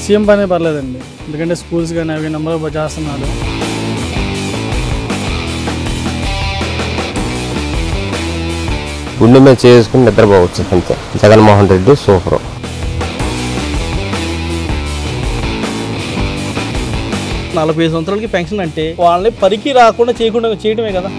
CM పనే పర్లేదండి ఎందుకంటే స్కూల్స్ కానీ అవి నెంబర్ బాగా చేస్తున్నాడు గుండె మీద చేసుకుని నిద్రపోవచ్చు అంతే జగన్మోహన్ రెడ్డి సూపర్ నలభై ఐదు సంవత్సరాలకి పెన్షన్ అంటే వాళ్ళని పరికి రాకుండా చేయకుండా చేయడమే కదా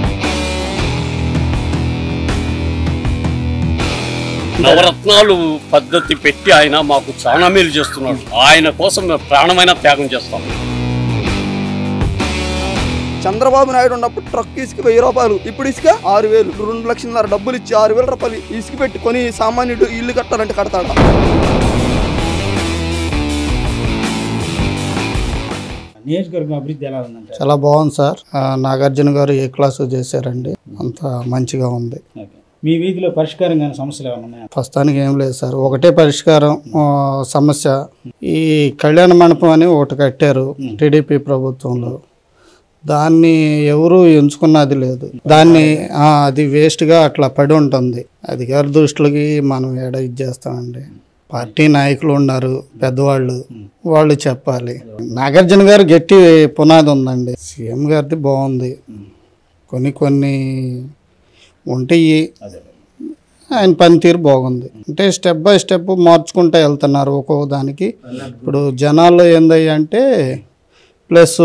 నవరత్నాలు పద్ధతి పెట్టి ఆయన మాకు చాలా మేలు చేస్తున్నాడు ఆయన కోసం మేము ప్రాణమైన త్యాగం చేస్తాం చంద్రబాబు నాయుడు ఉన్నప్పుడు ట్రక్ ఇసుక వెయ్యి రూపాయలు ఇప్పుడు ఇసుక ఆరు వేలు రెండు లక్షలన్నర డబ్బులు ఇచ్చి ఆరు వేల రూపాయలు ఇసుక పెట్టి కొని సామాన్యుడు ఇల్లు కట్టాలంటే కడతాడా నియోజకవర్గం అభివృద్ధి ఎలా ఉందంటే చాలా బాగుంది సార్ ఆ, నాగార్జున గారు ఏ క్లాసు చేశారండి అంత మంచిగా ఉంది ఓకే. మీ వీధిలో పరిష్కారం కానీ సమస్యలు ఏమైనా ఉన్నాయా ప్రస్తుతానికి ఏం లేదు సార్ ఒకటే పరిష్కారం ఆ, సమస్య ఈ కళ్యాణ మండపం అని ఒకటి కట్టారు టీడీపీ ప్రభుత్వంలో దాన్ని ఎవరు ఎంచుకున్నది లేదు దాన్ని ఆ, అది వేస్ట్గా అట్లా పడి ఉంటుంది అధికార దృష్టికి మనం ఎడ ఇది చేస్తామండి పార్టీ నాయకులు ఉన్నారు పెద్దవాళ్ళు వాళ్ళు చెప్పాలి నాగార్జున గారు గట్టి పునాది ఉందండి సీఎం గారిది బాగుంది కొన్ని కొన్ని ఉంటాయి ఆయన పనితీరు బాగుంది అంటే స్టెప్ బై స్టెప్ మార్చుకుంటూ వెళ్తున్నారు ఒక్కొక్క దానికి ఇప్పుడు జనాల్లో ఏందయ్య అంటే ప్లస్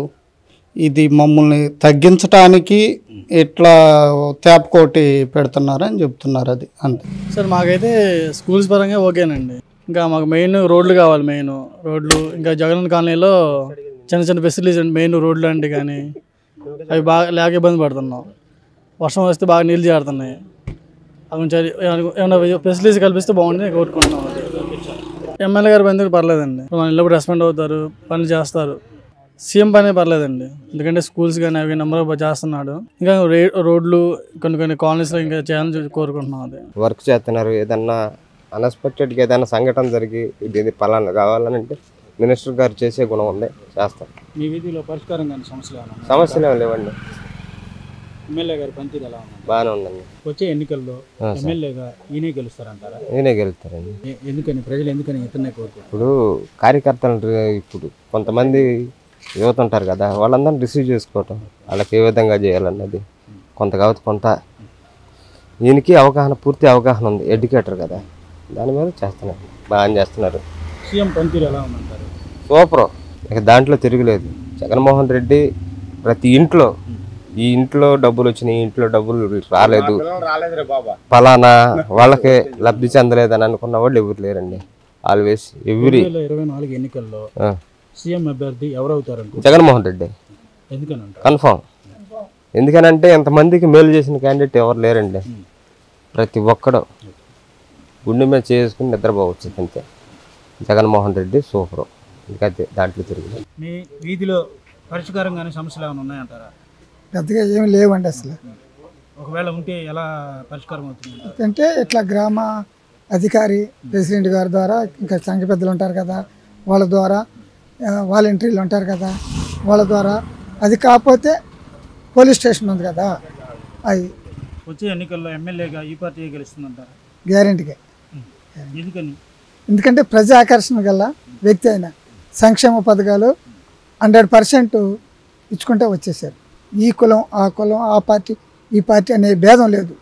ఇది మమ్మల్ని తగ్గించటానికి ఇట్లా తేపకోటి పెడుతున్నారు అని చెప్తున్నారు అది అంతే సార్ మాకైతే స్కూల్స్ పరంగా ఓకేనండి ఇంకా మాకు మెయిన్ రోడ్లు కావాలి మెయిన్ రోడ్లు ఇంకా జగన్ కాలనీలో చిన్న చిన్న ఫెసిలిటీస్ అండి మెయిన్ రోడ్లు అంటే కానీ అవి బాగా లేక ఇబ్బంది పడుతున్నాం వర్షం వస్తే బాగా నీళ్ళు చేరుతున్నాయి అవి కొంచెం ఏమైనా- ఏమైనా ఫెసిలిటీస్ కల్పిస్తే బాగుంటుంది కోరుకుంటున్నాం ఎమ్మెల్యే గారి పని పర్లేదండి మన ఇల్లు రెస్పాండ్ అవుతారు పనులు చేస్తారు సీఎం పనే పర్లేదండి ఎందుకంటే స్కూల్స్ కానీ అవి నెంబర్ బాగా చేస్తున్నాడు ఇంకా రే- రోడ్లు కొన్ని కొన్ని కాలనీస్లో ఇంకా చేయాలని కోరుకుంటున్నాం అది వర్క్ చేస్తున్నారు ఏదన్నా అన్ఎక్స్పెక్టెడ్గా ఏదైనా సంఘటన జరిగి ఇది ఇది పలానా కావాలని అంటే మినిస్టర్ గారు చేసే గుణం ఉంది చేస్తాం మీ వీధిలో పరిష్కారం కానీ సమస్యలు ఏమైనా ఉన్నాయా? సమస్యలు ఏమి లేవండి ఎమ్మెల్యే గారి పనితీరు ఎలా ఉంది బాగానే ఉందండి వచ్చే ఎన్నికల్లో ఆ, సార్. ఎమ్మెల్యేగా ఈయనే గెలుస్తారంటారా నేనే గెలుస్తారండి ఎ- ఎందుకని ప్రజలు ఎందుకని ఇతనే కోరుకుంటారు ఇప్పుడు కార్యకర్తలు రి- ఇప్పుడు కొంతమంది యువత ఉంటారు కదా వాళ్ళందరినీ రిసీవ్ చేసుకోవటం వాళ్ళకి ఏ విధంగా చేయాలన్నది కొంత కాబట్టి కొంత ఈయనకి అవగాహన పూర్తి అవగాహన ఉంది ఎడ్యుకేటర్ కదా దాని మీద చేస్తున్నారు బాగా చేస్తున్నారు సీఎం పనితీరు ఎలా ఉందంటారు సూపర్ ఇక దాంట్లో తిరుగులేదు జగన్మోహన్ రెడ్డి ప్రతి ఇంట్లో ఈ ఇంట్లో డబ్బులు వచ్చినాయి ఈ ఇంట్లో డబ్బులు రాలేదు ఫలానా వాళ్ళకే లబ్ధి చెందలేదని అనుకున్న వాళ్ళు ఎవరు లేరండి ఆల్వేస్ ఎవ్రీ రెండు వేల ఇరవై నాలుగు ఎన్నికల్లో సీఎం అభ్యర్థి ఎవరు అవుతారు అనుకో జగన్మోహన్ రెడ్డి ఎందుకని అంటారు కన్ఫామ్ ఎందుకనంటే ఎంతమందికి మేలు చేసిన క్యాండిడేట్ ఎవరు లేరండి ప్రతి ఒక్కడు గుండె మీద చేసుకుని నిద్రపోవచ్చు అంతే జగన్మోహన్ రెడ్డి సూపర్ ఇంకైతే దాంట్లో తిరిగి మీ వీధిలో పరిష్కారం కానీ సమస్యలు ఏమైనా ఉన్నాయంటారా పెద్దగా ఏమి లేవండి అసలు ఒకవేళ ఉంటే ఎలా పరిష్కారం అవుతుంది అంటే ఇట్లా గ్రామ అధికారి ప్రెసిడెంట్ గారి ద్వారా ఇంకా సంఘ పెద్దలు ఉంటారు కదా వాళ్ళ ద్వారా ఆ, వాలంటీర్లు ఉంటారు కదా వాళ్ళ ద్వారా అది కాకపోతే పోలీస్ స్టేషన్ ఉంది కదా అది వచ్చే ఎన్నికల్లో ఎమ్మెల్యేగా ఈ పార్టీ గెలుస్తుందంటారా గ్యారెంటీగా ఎందుకని ఎందుకంటే ప్రజా ఆకర్షణ గల వ్యక్తి అయిన సంక్షేమ పథకాలు హండ్రెడ్ పర్సెంట్ ఇచ్చుకుంటే వచ్చేసారు ఈ కులం ఆ కులం ఆ పార్టీ ఈ పార్టీ అనే భేదం లేదు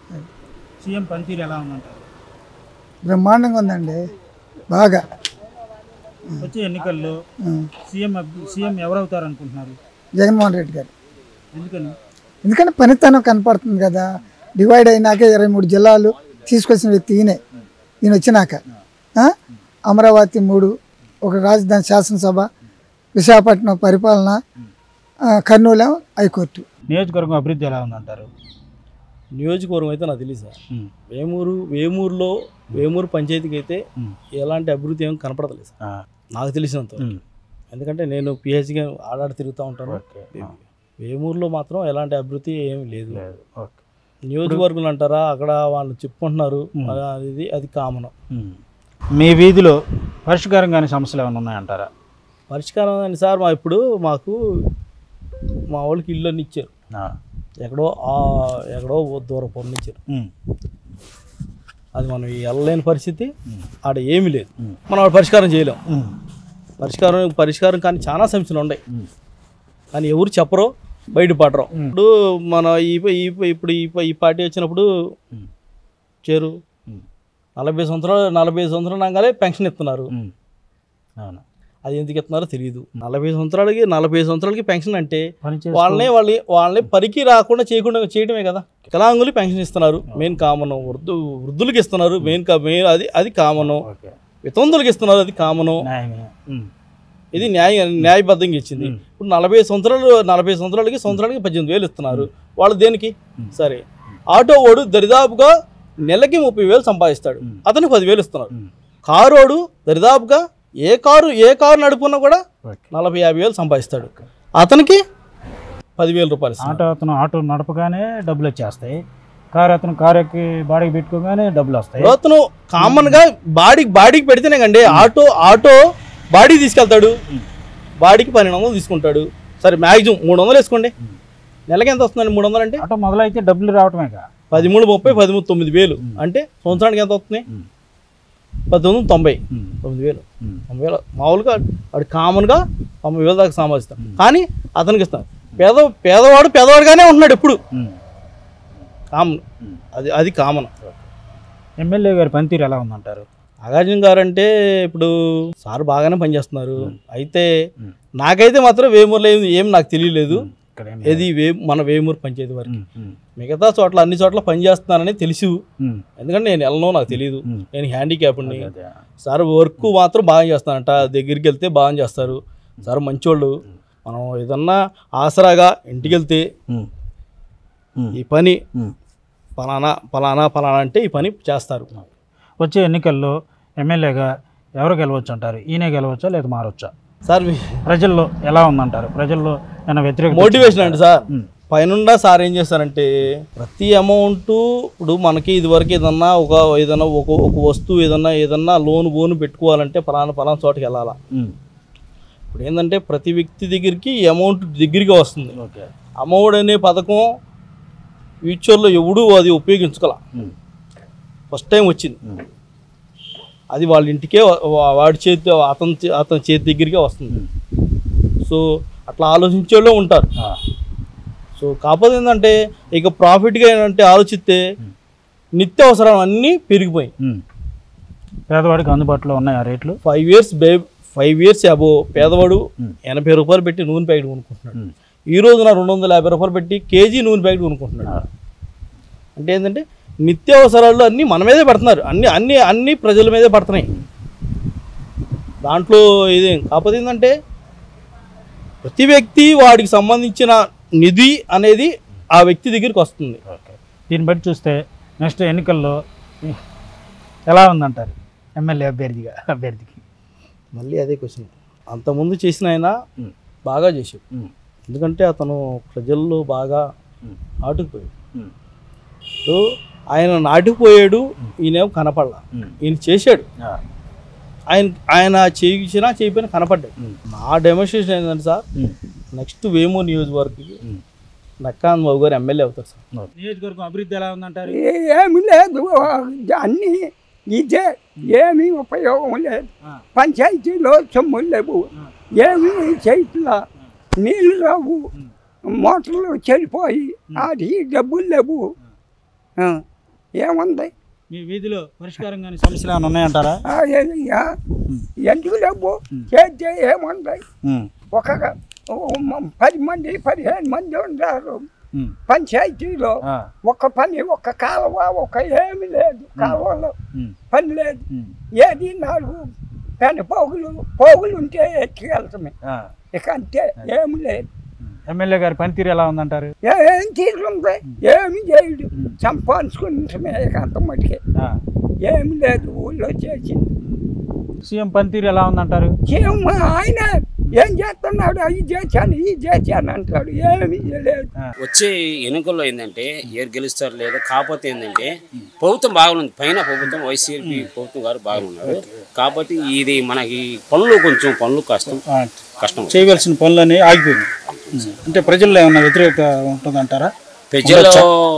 సీఎం పనితీరు ఎలా ఉందంటారు బ్రహ్మాండంగా ఉందండి బాగా వచ్చే ఎన్నికల్లో ఉం. సీఎం అభ్య- సీఎం ఎవరు అవుతారు అనుకుంటున్నారు జగన్మోహన్ రెడ్డి గారు ఎందుకని ఎందుకంటే పనితనం కనపడుతుంది కదా డివైడ్ అయినాక ఇరవై మూడు జిల్లాలు తీసుకొచ్చిన వ్యక్తి ఈయనే ఈయన వచ్చినాక ఆ? అమరావతి మూడు ఒక రాజధాని శాసనసభ విశాఖపట్నం పరిపాలన ఆ, కర్నూలు హైకోర్టు నియోజకవర్గం అభివృద్ధి ఎలా ఉందంటారు నియోజకవర్గం అయితే నాకు తెలియదు సార్ వేమూరు వేమూరులో వేమూరు పంచాయతీకి అయితే ఉం. ఎలాంటి అభివృద్ధి ఏం కనపడతలేదు సార్ ఆ, నాకు తెలిసినంత వరకు. ఉం. ఎందుకంటే నేను పిహెచ్గా ఆడాడి తిరుగుతూ ఉంటాను ఓకే. ఆ, వేమూరులో మాత్రం ఎలాంటి అభివృద్ధి ఏమీ లేదు లేదు. ఓకే. నియోజకవర్గాలు అంటారా అక్కడ వాళ్ళు చెప్పుకుంటున్నారు ఉం. అది అది కామన్ ఉం. మీ వీధిలో పరిష్కారం కానీ సమస్యలు ఏమైనా ఉన్నాయంటారా పరిష్కారం అని సార్ మా ఇప్పుడు మాకు మా వాళ్ళకి ఇల్లు అన్ని ఇచ్చారు ఆ, ఎక్కడో ఆ ఎక్కడో దూరం పొన్నిచ్చారు ఉం. అది మనం వెళ్ళలేని పరిస్థితి ఆడ ఏమీ లేదు మనం ఆడ పరిష్కారం చేయలేం పరిష్కారం పరిష్కారం కానీ చాలా సమస్యలు ఉన్నాయి కానీ ఎవరు చెప్పరు బయటపడరు ఇప్పుడు మన ఈ ఈ ఇప్పుడు ఈ ఈ పార్టీ వచ్చినప్పుడు చేరు నలభై సంవత్సరాలు నలభై సంవత్సరాలు నాగానే పెన్షన్ ఇస్తున్నారు అవును అది ఎందుకు ఇస్తున్నారో తెలియదు నలభై సంవత్సరాలకి నలభై సంవత్సరాలకి పెన్షన్ అంటే పని చేసుకో- వాళ్ళని వాళ్ళ వాళ్ళని పరికి రాకుండా చేయకుండా చేయడమే కదా వికలాంగులు పెన్షన్ ఇస్తున్నారు మెయిన్ కామన్ వృద్ధు వృద్ధులకి ఇస్తున్నారు మెయిన్ కా మెయిన్ అది అది కామను ఓకే వితంతులకి ఇస్తున్నారు అది కామను న్యాయమే ఉమ్. ఇది న్యాయ న్యాయబద్ధంగా ఇచ్చింది ఇప్పుడు నలభై సంవత్సరాలు నలభై సంవత్సరాలకి సంవత్సరాలకి పద్దెనిమిది వేలు ఇస్తున్నారు వాళ్ళు దేనికి సరే ఆటో వాడు దరిదాపుగా నెలకి ముప్పై వేలు సంపాదిస్తాడు అతను పదివేలు ఇస్తున్నారు కారోడు దరిదాపుగా ఏ కారు ఏ కారు నడుపున్నా కూడా ఓకే. నలభై యాభై వేలు సంపాదిస్తాడు అతనికి పదివేల రూపాయలు ఇస్తున్నారు. ఆటో అతను ఆటో నడపగానే డబ్బులు వచ్చేస్తాయి కారు అతను కారు ఎక్కి బాడీకి పెట్టుకోగానే డబ్బులు వస్తాయి ఇప్పుడు అతను కామన్ గా బాడీకి బాడీకి పెడితేనే కండి ఆటో ఆటో బాడీ తీసుకెళ్తాడు బాడీకి పన్నెండు వందలు తీసుకుంటాడు సరే మ్యాక్సిమం మూడు వందలు వేసుకోండి నెలకి ఎంత వస్తుందండి మూడు వందలు అంటే ఆటో మొదలైతే డబ్బులు రావటమేగా పదిమూడు ముప్పై పదిమూడు తొమ్మిది వేలు అంటే సంవత్సరానికి ఎంత వస్తుంది పద్దెనిమిది వందల తొంభై తొమ్మిది వేలు తొంభై వేలు మామూలుగా వాడు కామన్గా తొంభై వేలు దాకా సంపాదిస్తాం కానీ అతనికి ఇస్తాం పేద పేదవాడు పేదవాడుగానే ఉంటున్నాడు ఎప్పుడు కామన్ అది అది కామన్ ఎమ్మెల్యే గారి పనితీరు ఎలా ఉందంటారు నాగార్జున గారు అంటే ఇప్పుడు సార్ బాగానే పనిచేస్తున్నారు అయితే నాకైతే మాత్రం వేమూరులో ఏం ఏం నాకు తెలియలేదు ఇక్కడ ఏం ఏది వే మన వేమూరు పంచాయతీ వరకు ఉమ్. మిగతా చోట్ల అన్ని చోట్ల పనిచేస్తున్నానని తెలుసు ఉమ్. ఎందుకంటే నేను వెళ్ళను నాకు తెలియదు నేను హ్యాండిక్యాప్ని అదే. సార్ వర్క్ మాత్రం బాగా చేస్తానంట దగ్గరికి వెళ్తే బాగా చేస్తారు సార్ మంచోళ్ళు మనం ఏదన్నా ఆసరాగా ఇంటికి వెళ్తే ఉమ్. ఉమ్. ఈ పని ఉమ్. పలానా పలానా పలానా అంటే ఈ పని చేస్తారు వచ్చే ఎన్నికల్లో ఎమ్మెల్యేగా ఎవరు గెలవచ్చు అంటారు ఈయనే గెలవచ్చా లేదా మారొచ్చా సార్ మీ- ప్రజల్లో ఎలా ఉందంటారు ప్రజల్లో ఏమైనా వ్యతిరేక మోటివేషన్ అండి సార్ ఉమ్. పైనుండా సార్ ఏం చేస్తారంటే ప్రతి అమౌంట్ ఇప్పుడు మనకి ఇదివరకు ఏదన్నా ఒక ఏదన్నా ఒక ఒక వస్తువు ఏదన్నా ఏదన్నా లోన్ బోన్ పెట్టుకోవాలంటే పలానా పలానా చోటకి వెళ్ళాలా ఉమ్. ఇప్పుడు ఏంటంటే ప్రతి వ్యక్తి దగ్గరికి ఈ అమౌంట్ దగ్గరగా వస్తుంది ఓకే అమ్మఒడి అనే పథకం ఫ్యూచర్లో ఎవడూ అది ఉపయోగించుకోలే ఉమ్. ఫస్ట్ టైం వచ్చింది ఉమ్. అది వాళ్ళ ఇంటికే వా- వా- వాడి చేతి అతని చే- అతని చేతి దగ్గరికే వస్తుంది సో అట్లా ఆలోచించే వాళ్ళు ఉంటారు ఆ. సో కాకపోతే ఏంటంటే ఇక ప్రాఫిట్గా ఏంటంటే ఆలోచిస్తే నిత్యావసరాలు అన్నీ పెరిగిపోయాయి ఉమ్. పేదవాడికి అందుబాటులో ఉన్నాయి ఆ రేట్లు ఫైవ్ ఇయర్స్ బే ఫైవ్ ఇయర్స్ అబో పేదవాడు ఎనభై రూపాయలు పెట్టి నూనె ప్యాకెట్ కొనుక్కుంటున్నాడు ఉమ్. ఈ రోజున రెండు వందల యాభై రూపాయలు పెట్టి కేజీ నూనె ప్యాకెట్ కొనుక్కుంటున్నాడు అంటే ఏంటంటే నిత్యావసరాలు అన్నీ మన మీదే పడుతున్నారు అన్ని అన్ని అన్ని ప్రజల మీదే పడుతున్నాయి దాంట్లో ఇది కాకపోతే ఏంటంటే ప్రతి వ్యక్తి వాడికి సంబంధించిన నిధి అనేది ఆ వ్యక్తి దగ్గరికి వస్తుంది ఓకే దీన్ని బట్టి చూస్తే నెక్స్ట్ ఎన్నికల్లో ఎలా ఉందంటారు ఎమ్మెల్యే అభ్యర్థిగా అభ్యర్థికి మళ్ళీ అదే క్వశ్చన్ అంతకుముందు చేసిన ఆయన ఉమ్. బాగా చేశాడు ఉమ్. ఎందుకంటే అతను ప్రజల్లో బాగా ఉమ్. నాటుకుపోయాడు ఉమ్. సో ఆయన నాటుకుపోయాడు ఈయనేమో కనపడలా ఉమ్. ఈయన చేశాడు ఆ. ఆయన ఆయన చేయించినా చేయకపోయినా కనపడ్డాడు ఉమ్. నా డెమోన్స్ట్రేషన్ ఏంటంటే సార్ ఉమ్. నెక్స్ట్ వేమూరు నియోజకవర్గకి ఉమ్. నక్కాన్ బాబు గారు ఎమ్మెల్యే అవుతారు సార్ నియోజకవర్గం అభివృద్ధి ఎలా ఉందంటారు ఏమి లేదు అన్ని ఇదే ఏమీ ఉపయోగం లేదు పంచాయతీలో సొమ్ములు లేవు ఏమీ చేయట్లా నీళ్ళు రావు మోటార్లు చెడిపోయి అది డబ్బులు లేవు ఆ, ఏముంది మీ వీధిలో పరిష్కారం కానీ సమస్యలు ఏమైనా ఉన్నాయంటారా ఆ, ఏ- ఆ, ఎందుకు లేవు చేస్తే ఏముంది ఉమ్. ఒక ఓ మ- పది మంది పదిహేను మంది ఉంటారు ఉమ్. పంచాయతీలో ఆ. ఒక పని ఒక కాలువ ఒక ఏమి లేదు కాలువలో ఉమ్. పని లేదు ఉమ్. ఏది నాలుగు పెన పోగులు పోగులు ఉంటే ఎత్తుకెళ్తామే ఆ. ఇక అంతే ఏమి లేదు ఎమ్మెల్యే గారి పనితీరు ఎలా ఉందంటారు ఏ- ఏం తీసుకుంది ఏమి చేయడు సంపాదించుకుంటామే ఇక అంత మటుకే ఆ. ఏమి లేదు ఊళ్ళో చేసింది సీఎం పనితీరు ఎలా ఉందంటారు ఏం ఆయన ఏం చేస్తున్నాడు అది చేశాను ఇది చేశాను అంటాడు ఏమి లేదు వచ్చే ఎన్నికల్లో ఏంటంటే ఎవరు గెలుస్తారు లేదా కాకపోతే ఏంటంటే ప్రభుత్వం బాగుంది పైన ప్రభుత్వం వైసీపీ ప్రభుత్వం గారు బాగున్నారు కాబట్టి ఇది మనకి పనులు కొంచెం పనులు కష్టం కష్టం చేయవలసిన పనులన్నీ ఆగిపోయింది అంటే ప్రజల్లో ఏమన్నా వ్యతిరేకత ఉంటుందంటారా ప్రజల్లో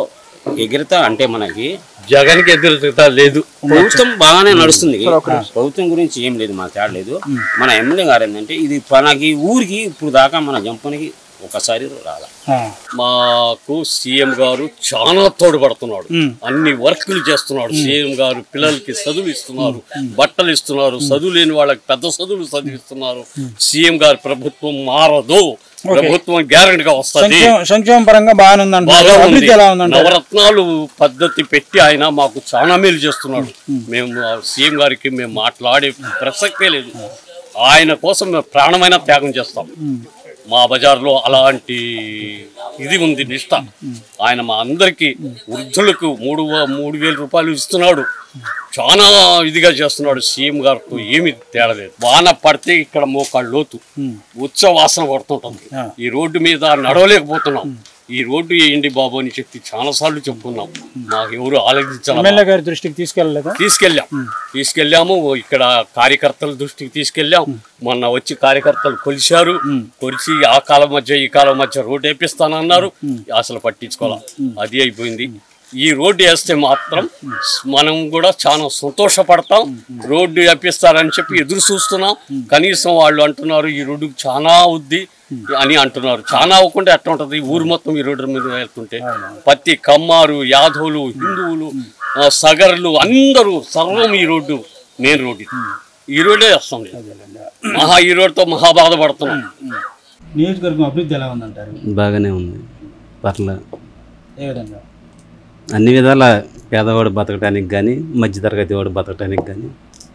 ఎగిరితా అంటే మనకి జగన్కి ఎదురుతా లేదు ప్రభుత్వం బాగానే నడుస్తుంది ప్రభుత్వం గురించి ఏం లేదు మాకు తేడలేదు మన ఎమ్మెల్యే గారు ఏంటంటే ఇది మనకి ఊరికి ఇప్పుడు దాకా మన జంపనికి ఒకసారి రాల మాకు సీఎం గారు చాలా తోడ్పడుతున్నాడు అన్ని వర్కులు చేస్తున్నాడు సీఎం గారు పిల్లలకి చదువులు ఇస్తున్నారు బట్టలు ఇస్తున్నారు చదువు లేని వాళ్ళకి పెద్ద చదువులు చదివిస్తున్నారు సీఎం గారి ప్రభుత్వం మారదు ప్రభుత్వం గ్యారెంటీ గా వస్తుంది సంక్షేమ సంక్షేమ పరంగా బాగానే ఉందంటారు బాగా ఉంది అభివృద్ధి ఎలా ఉందంటారు నవరత్నాలు పద్ధతి పెట్టి ఆయన మాకు చాలా మేలు చేస్తున్నాడు మేము ఆ సీఎం గారికి మేము మాట్లాడే ప్రసక్తే లేదు ఆయన కోసం మేము ప్రాణమైన త్యాగం చేస్తాం మా బజార్లో అలాంటి ఇది ఉంది నిష్ట ఆయన మా అందరికి వృద్ధులకు మూడు వ- మూడు వేల రూపాయలు ఇస్తున్నాడు చాలా ఇదిగా చేస్తున్నాడు సీఎం గారితో ఏమి తేడలేదు వాన పడితే ఇక్కడ మోకాళ్ళు లోతు ఉచ్చ వాసన పడుతుంటుంది ఈ రోడ్డు మీద నడవలేకపోతున్నాం ఈ రోడ్డు వేయండి బాబు అని చెప్పి చాలా సార్లు చెప్పుకున్నాం మాకు ఎవరు ఆలోచించాలి ఎమ్మెల్యే గారి దృష్టికి తీసుకెళ్ళలేదా తీసుకెళ్ళాం తీసుకెళ్ళాము ఇక్కడ కార్యకర్తల దృష్టికి తీసుకెళ్ళాం మొన్న వచ్చి కార్యకర్తలు కొలిశారు కొలిచి ఆ కాలం మధ్య ఈ కాలం మధ్య రోడ్డు వేపిస్తానన్నారు అసలు పట్టించుకోవాలి అది అయిపోయింది ఈ రోడ్డు వేస్తే మాత్రం మనం కూడా చాలా సంతోషపడతాం రోడ్డు వేపిస్తారని చెప్పి ఎదురు చూస్తున్నాం కనీసం వాళ్ళు అంటున్నారు ఈ రోడ్డు చాలా అవుద్ది అని అంటున్నారు చాలా అవ్వకుండా ఎట్లా ఉంటుంది ఊరు మొత్తం ఈ రోడ్డు మీద వెళ్తుంటే ప్రతి కమ్మారు యాదవులు హిందువులు ఆ, సగర్లు అందరూ సర్వం ఈ రోడ్డు మెయిన్ రోడ్డు ఇది. ఈ రోడ్డే వస్తాం మహా ఈ రోడ్డుతో మహా బాధపడుతున్నాం నియోజకవర్గం అభివృద్ధి ఎలా ఉందంటారు బాగానే ఉంది పర్ల ఏ విధంగా అన్ని విధాల పేదవాడు బతకడానికి కానీ మధ్యతరగతి వాడు బతకడానికి కానీ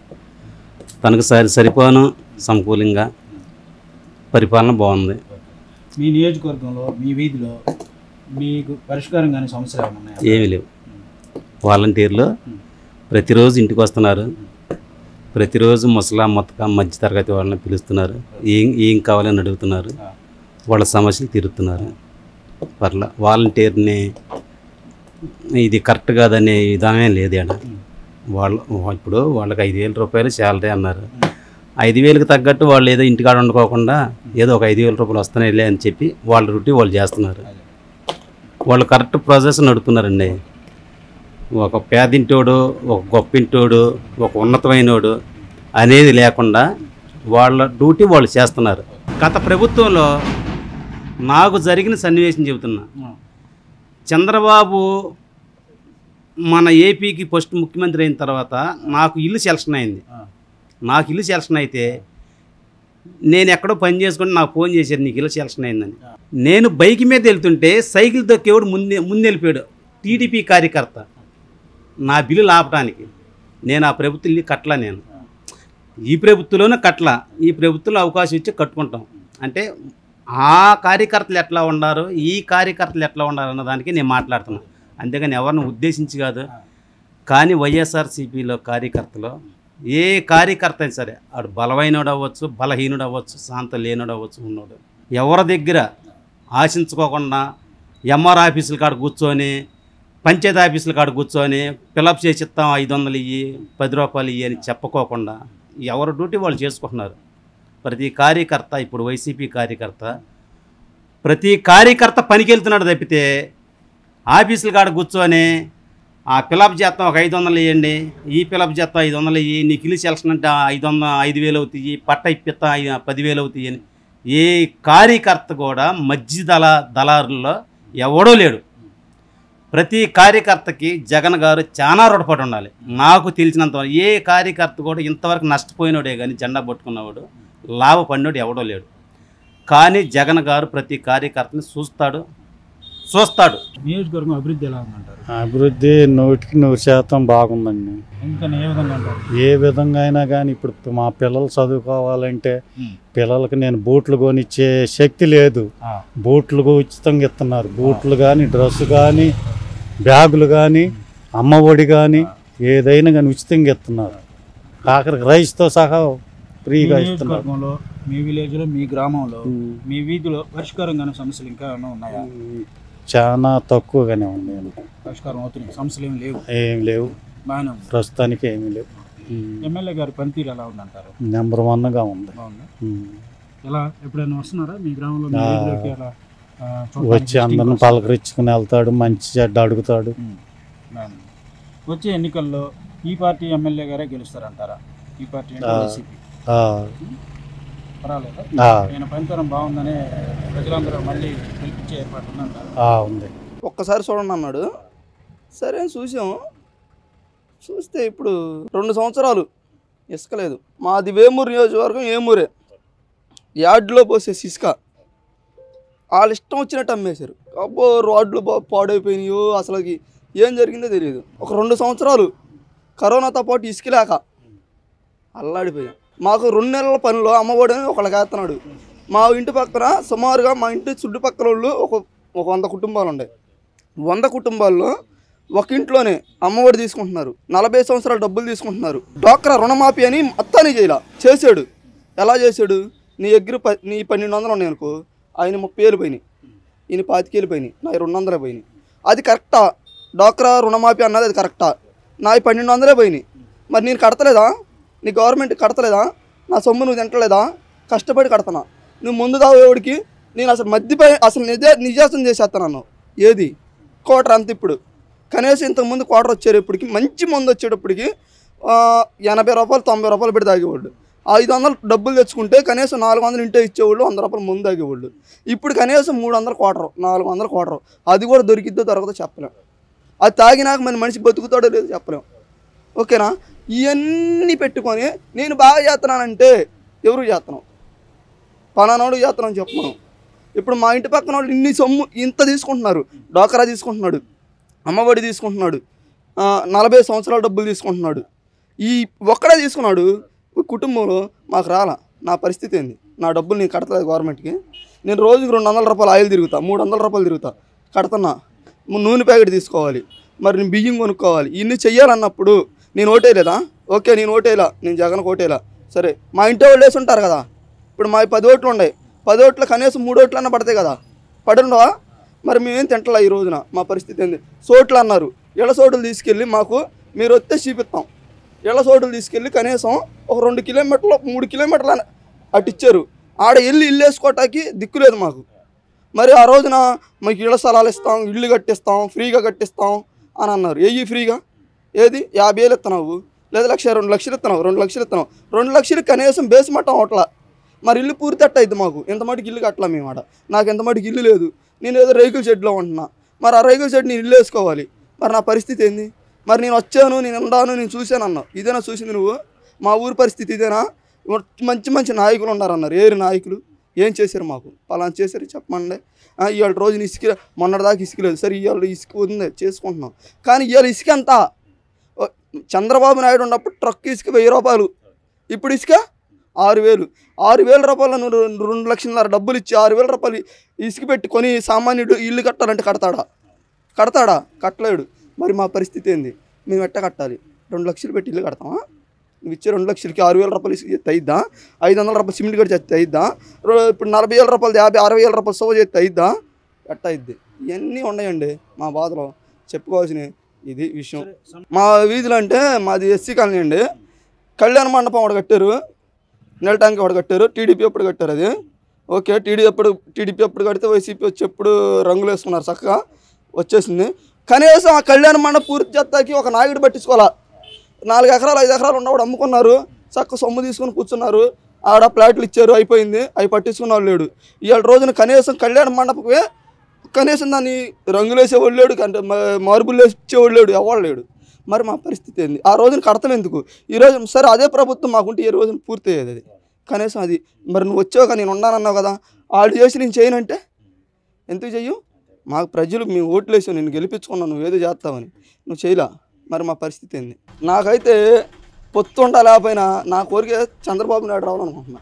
తనకు సరి సరిపోను సమకూలంగా పరిపాలన బాగుంది మీ నియోజకవర్గంలో మీ వీధిలో మీకు పరిష్కారం కానీ సమస్యలు ఏమైనా ఉన్నాయా ఏమీ లేవు వాలంటీర్లు ప్రతిరోజు ఇంటికి వస్తున్నారు ప్రతిరోజు ముసలా మొత్తక మధ్యతరగతి వాళ్ళని పిలుస్తున్నారు ఏం ఏం కావాలని అడుగుతున్నారు వాళ్ళ సమస్యలు తీరుతున్నారు పర్ల వాలంటీర్ని ఇది కరెక్ట్ కాదనే విధానమే లేదు ఆడ వాళ్ళు ఇప్పుడు వాళ్ళకి ఐదు వేల రూపాయలు శాలరీ అన్నారు ఐదు వేలకు తగ్గట్టు వాళ్ళు ఏదో ఇంటికాడ వండుకోకుండా ఏదో ఒక ఐదు వేల రూపాయలు వస్తున్నాయిలే అని చెప్పి వాళ్ళ రుటి వాళ్ళు చేస్తున్నారు వాళ్ళు కరెక్ట్ ప్రాసెస్ నడుపుతున్నారండి ఒక పేదింటోడు ఒక గొప్పింటోడు ఒక ఉన్నతమైనోడు అనేది లేకుండా వాళ్ళ డ్యూటీ వాళ్ళు చేస్తున్నారు గత ప్రభుత్వంలో నాకు జరిగిన సన్నివేశం చెబుతున్నా చంద్రబాబు మన ఏపీకి ఫస్ట్ ముఖ్యమంత్రి అయిన తర్వాత నాకు ఇల్లు సెలక్షన్ అయింది నాకు ఇల్లు సెలక్షన్ అయితే నేను ఎక్కడో పని చేసుకుంటే నాకు ఫోన్ చేశారు నీకు ఇల్లు సెలక్షన్ అయిందని నేను బైక్ మీద వెళ్తుంటే సైకిల్ తొక్కేవాడు ముందే ముందు వెళ్ళిపోయాడు టీడీపీ కార్యకర్త నా బిల్లు ఆపడానికి నేను ఆ ప్రభుత్వం ఇల్లు కట్టలా నేను ఈ ప్రభుత్వంలోనే కట్టలా ఈ ప్రభుత్వంలో అవకాశం ఇచ్చి కట్టుకుంటాం అంటే ఆ కార్యకర్తలు ఎట్లా ఉన్నారు ఈ కార్యకర్తలు ఎట్లా ఉన్నారు అన్న దానికి నేను మాట్లాడుతున్నాను అంతేగాని ఎవరిని ఉద్దేశించి కాదు కానీ వైఎస్ఆర్సీపీలో కార్యకర్తలు ఏ కార్యకర్త అయినా సరే ఆడు బలమైనడు అవ్వచ్చు బలహీనుడు అవ్వచ్చు శాంత లేనుడు అవ్వచ్చు ఉన్నోడు ఎవరి దగ్గర ఆశించుకోకుండా ఎంఆర్ ఆఫీసుల కాడ కూర్చొని పంచాయతీ ఆఫీసుల కాడ కూర్చొని ఫిలప్ చేసి ఇస్తాం ఐదు వందలు ఇయ్యి పది రూపాయలు ఇయ్యి అని చెప్పుకోకుండా ఎవరి డ్యూటీ వాళ్ళు చేసుకుంటున్నారు ప్రతి కార్యకర్త ఇప్పుడు వైసీపీ కార్యకర్త ప్రతి కార్యకర్త పనికి వెళ్తున్నాడు తప్పితే ఆఫీసుల కాడ కూర్చొని ఆ పిలప్ చేస్తాం ఒక ఐదు వందలు ఇవ్వండి ఈ పిలప్ చేస్తాం ఐదు వందలు ఇవ్వి నీకు ఇల్లు సెలక్షన్ అంటే ఐదు వందల ఐదు వేలు అవుతాయి పట్ట ఇప్పిస్తా ఐ- పదివేలు అవుతాయి అని ఏ కార్యకర్త కూడా మధ్య దళ దళారుల్లో ఎవడో లేడు ప్రతి కార్యకర్తకి జగన్ గారు చాలా రుణపడి ఉండాలి నాకు తెలిసినంత వరకు ఏ కార్యకర్త కూడా ఇంతవరకు నష్టపోయినోడే కానీ జెండా పట్టుకున్నవాడు లాభపడినోడు ఎవడో లేడు కానీ జగన్ గారు ప్రతి కార్యకర్తని చూస్తాడు చూస్తాడు నియోజకవర్గం అభివృద్ధి ఎలా ఉందంటారు అభివృద్ధి నూటికి నూరు శాతం బాగుందండి ఎందుకని ఏ విధంగా అంటారు ఏ విధంగా అయినా కానీ ఇప్పుడు మా పిల్లలు చదువుకోవాలంటే పిల్లలకి నేను బూట్లు కొనిచ్చే శక్తి లేదు ఆ. బూట్లు ఉచితంగా ఇస్తున్నారు బూట్లు కానీ డ్రెస్ కానీ బ్యాగులు కానీ అమ్మ ఒడి కానీ ఏదైనా కానీ ఉచితంగా ఇస్తున్నారు ఆఖరికి రైస్తో సహా మీ ఫ్రీగా ఇస్తున్నారు నియోజకవర్గంలో మీ విలేజ్లో మీ గ్రామంలో మీ వీధిలో పరిష్కారం కానీ సమస్యలు ఇంకా ఏమైనా ఉన్నాయా చాలా తక్కువగానే ఉన్నాయి పరిష్కారం అవుతున్నాయి సమస్యలు ఏమి లేవు ఏం లేవు బాగానే ఉంది ప్రస్తుతానికి ఏమీ లేవు ఎమ్మెల్యే గారి పనితీరు ఎలా ఉందంటారు నెంబర్ వన్గా ఉంది బాగుంది ఉమ్. ఎలా ఎప్పుడైనా వస్తున్నారా మీ గ్రామంలో మీ ఆ, వీధిలోకి ఎలా ఆ, చూడడానికి వచ్చి visiting అందరిని కోసం. పలకరించుకుని వెళ్తాడు మంచి చెడ్డ అడుగుతాడు బాగుంది. వచ్చే ఎన్నికల్లో ఈ పార్టీ ఎమ్మెల్యే గారే గెలుస్తారంటారా ఈ పార్టీ అంటే ఆ, వైసీపీ ఆ, పర్వాలేదా ఆ. ఆయన పనితనం బాగుందని ప్రజలందరూ మళ్ళీ గెలిపించే ఏర్పాటు ఉందంటారా ఆ, ఉంది ఒక్కసారి చూడండి అన్నాడు సరే అని చూసాం చూస్తే ఇప్పుడు రెండు సంవత్సరాలు ఇసుక లేదు మాది వేమూరు నియోజకవర్గం ఏమూరే యార్డ్లో పోసే ఇసుక వాళ్ళు ఇష్టం వచ్చినట్టు అమ్మేశారు అబ్బో రోడ్లు బా- పాడైపోయినాయో అసలుకి ఏం జరిగిందో తెలియదు ఒక రెండు సంవత్సరాలు కరోనాతో పాటు ఇసుక లేక అల్లాడిపోయాం మాకు రెండు నెలల పనిలో అమ్మఒడి అని ఒకళ్ళకి వేస్తున్నాడు మా ఇంటి పక్కన సుమారుగా మా ఇంటి చుట్టుపక్కల వాళ్ళు ఒక ఒక వంద కుటుంబాలు ఉన్నాయి వంద కుటుంబాల్లో ఒక ఇంట్లోనే అమ్మఒడి తీసుకుంటున్నారు నలభై సంవత్సరాల డబ్బులు తీసుకుంటున్నారు డ్వాక్రా రుణమాఫీ అని మొత్తాన్ని చేయాల చేశాడు ఎలా చేశాడు నీ దగ్గర ప నీ పన్నెండు వందలు ఉన్నాయి అనుకో ఆయన ముప్పై వేలు పోయినాయి ఈయన పాతికేలు పోయినాయి నా రెండు వందలే పోయినాయి అది కరెక్టా డ్వాక్రా రుణమాఫీ అన్నది అది కరెక్టా నా పన్నెండు వందలే పోయినాయి మరి నేను కడతలేదా నీ గవర్నమెంట్ కడతలేదా నా సొమ్ము నువ్వు తింటలేదా కష్టపడి కడతనా నువ్వు ముందు దావేవాడికి నేను అసలు మధ్యపై అసలు నిజ నిజాసం చేసేస్తాను అన్నావు ఏది క్వార్టర్ అంత ఇప్పుడు కనీసం ఇంతకుముందు క్వార్టర్ వచ్చేటప్పటికి మంచి మందు వచ్చేటప్పటికి ఆ, ఎనభై రూపాయలు తొంభై రూపాయలు పెట్టి తాగేవాళ్ళు ఐదు వందలు డబ్బులు తెచ్చుకుంటే కనీసం నాలుగు వందలు ఇంటే ఇచ్చేవాళ్ళు వంద రూపాయలు ముందు తాగేవాళ్ళు ఇప్పుడు కనీసం మూడు వందల క్వార్టర్ నాలుగు వందల క్వార్టర్ అది కూడా దొరికిద్దో దొరకదో చెప్పలేం అది తాగినాక మన మనిషి బతుకుతాడో లేదో చెప్పలేం ఓకేనా ఇవన్నీ పెట్టుకొని నేను బాగా చేస్తున్నానంటే ఎవరు చేస్తున్నాం పలానాడు చేస్తున్నాం చెప్పమను ఇప్పుడు మా ఇంటి పక్కన వాళ్ళు ఇన్ని సొమ్ము ఇంత తీసుకుంటున్నారు డోకరా తీసుకుంటున్నాడు అమ్మఒడి తీసుకుంటున్నాడు ఆ, నలభై సంవత్సరాల డబ్బులు తీసుకుంటున్నాడు ఈ ఒక్కడే తీసుకున్నాడు ఈ కుటుంబంలో మాకు రాలా నా పరిస్థితి ఏంది నా డబ్బులు నేను కడతలేదు గవర్నమెంట్కి నేను రోజుకి రెండు వందల రూపాయలు ఆయిల్ తిరుగుతా మూడు వందల రూపాయలు తిరుగుతా కడుతున్నా ము- నూనె ప్యాకెట్ తీసుకోవాలి మరి నేను బియ్యం కొనుక్కోవాలి ఇన్ని చెయ్యాలన్నప్పుడు నేను ఓటేయలేదా ఓకే నేను ఓటేలా నేను జగన్కి ఓటేలా సరే మా ఇంటి వాళ్ళు వేసి ఉంటారు కదా ఇప్పుడు మా పది ఓట్లు ఉన్నాయి పది ఓట్లు కనీసం మూడు ఓట్లు అన్న పడతాయి కదా పడుండవా మరి మేమేం తింటలా ఈ రోజున మా పరిస్థితి ఏంది సోట్లు అన్నారు ఇళ్ళ సోటులు తీసుకెళ్ళి మాకు మీరు వస్తే చూపిస్తాం ఇళ్ళ సోటులు తీసుకెళ్ళి కనీసం ఒక రెండు కిలోమీటర్లు మూడు కిలోమీటర్లు అని అటు ఇచ్చారు ఆడ వెళ్ళి ఇల్లు వేసుకోవటానికి దిక్కు లేదు మాకు మరి ఆ రోజున మీకు ఇళ్ళ స్థలాలు ఇస్తాం ఇల్లు కట్టిస్తాం ఫ్రీగా కట్టిస్తాం అని అన్నారు ఏవి ఫ్రీగా ఏది యాభై వేలు ఇస్తున్నావు లేదా లక్ష రెండు లక్షలు ఇస్తున్నావు రెండు లక్షలు ఇస్తున్నావు రెండు లక్షలు కనీసం బేస్ మట్టం అవట్లా మరి ఇల్లు పూర్తి అట్ట అయింది మాకు ఎంత మటుకు ఇల్లు కట్టలా మేము ఆడ నాకు ఎంత మటుకు ఇల్లు లేదు నేను ఏదో రేకుల షెడ్లో ఉంటున్నా మరి ఆ రేకుల షెడ్ నేను ఇల్లు వేసుకోవాలి మరి నా పరిస్థితి ఏంది మరి నేను వచ్చాను నేను ఉన్నాను నేను చూశాను అన్నావు ఇదేనా చూసింది నువ్వు మా ఊరి పరిస్థితి ఇదేనా మంచి మంచి నాయకులు ఉన్నారన్నారు ఏరు నాయకులు ఏం చేశారు మాకు పలానా చేశారు చెప్పమండి ఆ, ఇవాళ రోజున ఇసుక మొన్నటిదాకా ఇసుక లేదు సరే ఇవాళ ఇసుక ఉంది చేసుకుంటున్నాం కానీ ఇవాళ ఇసుక ఎంత ఓ, చంద్రబాబు నాయుడు ఉన్నప్పుడు ట్రక్ ఇసుక వెయ్యి రూపాయలు ఇప్పుడు ఇసుక ఆరు వేలు ఆరు వేల రూపాయలు నువ్వు రెండు రెండు లక్షల డబ్బులు ఇచ్చి ఆరు వేల రూపాయలు ఇసుక పెట్టి కొని సామాన్యుడు ఇల్లు కట్టాలంటే కడతాడా కడతాడా కట్టలేడు మరి మా పరిస్థితి ఏంది మేము ఎట్ట కట్టాలి రెండు లక్షలు పెట్టి ఇల్లు కడతామా నువ్వు ఇచ్చే రెండు లక్షలకి ఆరు వేల రూపాయలు ఇసుక చేస్తే అయిద్దా ఐదు వందల రూపాయలు సిమెంట్ కట్టి చేస్తే అయిద్దా రో- ఇప్పుడు నలభై వేల రూపాయలు యాభై అరవై వేల రూపాయలు సోవ చేస్తే అయిద్దా ఎట్ట అయిద్ది ఇవన్నీ ఉన్నాయండి మా బాధలో చెప్పుకోవాల్సిన ఇది విషయం మా వీధిలో అంటే మాది ఎస్సీ కాలనీ అండి కళ్యాణ మండపం ఒకటి కట్టారు నెల ట్యాంక్ ఒకటి కట్టారు టీడీపీ అప్పుడు కట్టారు అది ఓకే టీడీ అప్పుడు టీడీపీ అప్పుడు కడితే వైసీపీ వచ్చి ఎప్పుడు రంగులు వేసుకున్నారు చక్కగా వచ్చేసింది కనీసం ఆ కళ్యాణ మండపం పూర్తి చేస్తాకి ఒక నాయకుడు పట్టించుకోవాలా నాలుగు ఎకరాలు ఐదు ఎకరాలు ఉన్నవాడు అమ్ముకున్నారు చక్క సొమ్ము తీసుకొని కూర్చున్నారు ఆడ ప్లాట్లు ఇచ్చారు అయిపోయింది అవి పట్టించుకున్న వాళ్ళు లేడు ఇవాళ రోజున కనీసం కళ్యాణ మండపమే కనీసం దాన్ని రంగులు వేసేవాళ్ళు లేడు అంటే మ- మార్బుల్ వేసేవాళ్ళు లేడు ఎవరు లేడు మరి మా పరిస్థితి ఏంది ఆ రోజున కడతాం ఎందుకు ఈ రోజు సరే అదే ప్రభుత్వం మాకుంటే ఈ రోజున పూర్తి అయ్యేది అది కనీసం అది మరి నువ్వు వచ్చాక నేను ఉన్నానన్నావు కదా వాళ్ళు చేసి నేను చేయనంటే ఎందుకు చెయ్యు మాకు ప్రజలు మేము ఓట్లు వేసావు నేను గెలిపించుకున్నావు నువ్వు ఏదో చేస్తావని నువ్వు చేయలా మరి మా పరిస్థితి ఏంది నాకైతే పొత్తు ఉండాలేకపోయినా నా కోరిక చంద్రబాబు నాయుడు రావాలనుకుంటున్నా